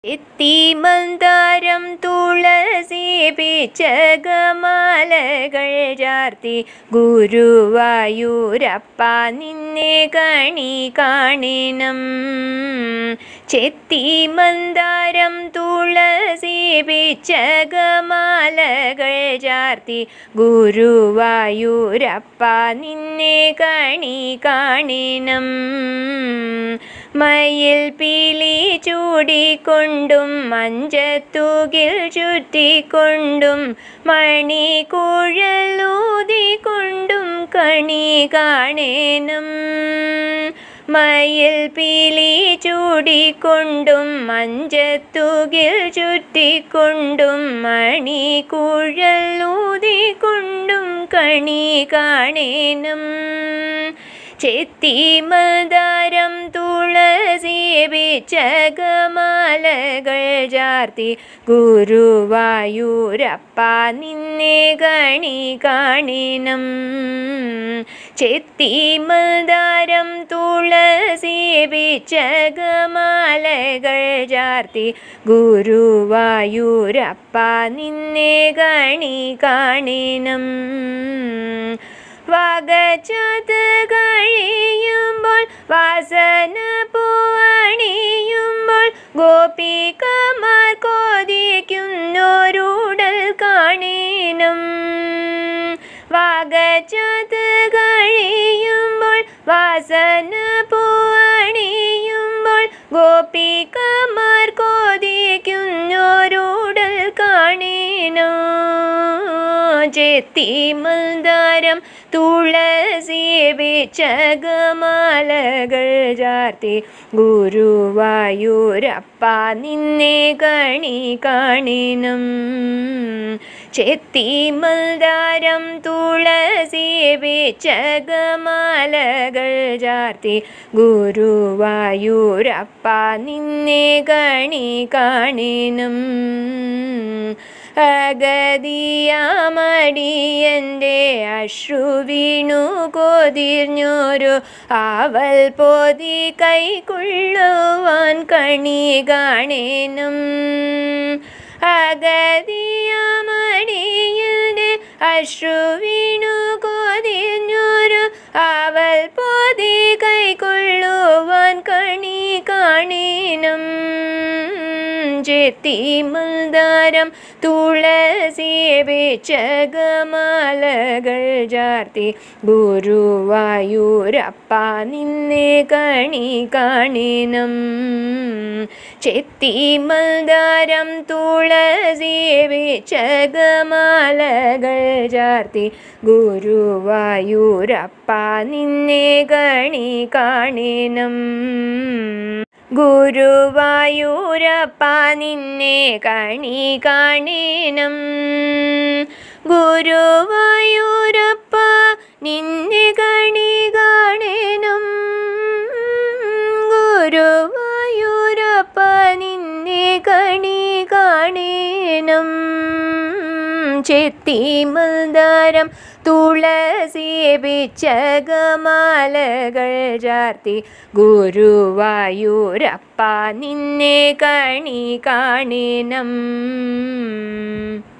എത്തിമന്താരം തുളസി പിച്ചകമാലകൾ ചാർത്തി ഗുരുവായൂരപ്പ നിന്നെ കണി കാണിനം ചെത്തിമന്താരം തുളസി പിച്ചകമാലകൾ ചാർത്തി ഗുരുവായൂരപ്പ നിന്നെ കണി കാണിനം മയിൽ പീലി ചൂടിക്കൊണ്ടും മഞ്ചത്തൂകിൽ ചുറ്റിക്കൊണ്ടും മണിക്കുഴലൂതിക്കൊണ്ടും കണി കാണേനും മയിൽ പീലി ചൂടിക്കൊണ്ടും മഞ്ചത്തുകിൽ ചുറ്റിക്കൊണ്ടും മണിക്കുഴലൂതിക്കൊണ്ടും കണി കാണേനും ചെത്തിമതാരം തുളസി പിച്ചകമാലകൾ ചാർത്തി ഗുരുവായൂരപ്പ നിന്നെ കണി കാണിനം ചെത്തിമതാരം തുളസി പിച്ചകമാലകൾ ചാർത്തി ഗുരുവായൂരപ്പ നിന്നെ കണി കാണിനം വകച്ചത് കഴിയുമ്പോൾ വാസന പൂവണിയുമ്പോൾ ഗോപികമാർ കൊതിക്കുന്നോരുടൽ കാണീനം വകച്ചത് കഴിയുമ്പോൾ വാസന പൂവണിയുമ്പോൾ ഗോപികമാർ കൊതിക്കുന്നോരുടൽ കാണീനോ ചെത്തിമന്ദാരം തുളസി പിച്ചകമാലകൾ ചാർത്തി ഗുരുവായൂരപ്പ നിന്നെ കണി കാണിനം ചെത്തിമന്ദാരം തുളസി പിച്ചകമാലകൾ ചാർത്തി ഗുരുവായൂരപ്പ നിന്നെ കണി കാണിനം അഗതിയാമടിയൻ്റെ അശ്രു വീണു കൊതിർഞ്ഞൊരു ആവൽ പോതി കൈക്കൊള്ളുവാൻ കണി കാണേനും അഗതിയാമടിയൻ്റെ അശ്രു വീണു കൊതിർഞ്ഞൊരു ആവൽ പോതി കൈക്കൊള്ളുവാൻ കണി കാണേനും ചെത്തിമന്ദാരം തുളസി പിച്ചകമാലകൾ ചാർത്തി ഗുരുവായൂരപ്പ നിന്നെ കണി കാണിനം ചെത്തിമന്ദാരം തുളസി പിച്ചകമാലകൾ ചാർത്തി ഗുരുവായൂരപ്പ നിന്നെ കണി കാണിനം ഗുരുവായൂരപ്പ നിന്നെ കണി കാണിനം ഗുരുവായൂരപ്പ നിന്നെ കണി കാണിനം ഗുരുവായൂരപ്പ നിന്നെ കണി കാണിനം ചെത്തിമന്ദാരം തുളസി പിച്ചകമാലകൾ ചാർത്തി ഗുരുവായൂരപ്പ നിന്നെ കണി കാണിനം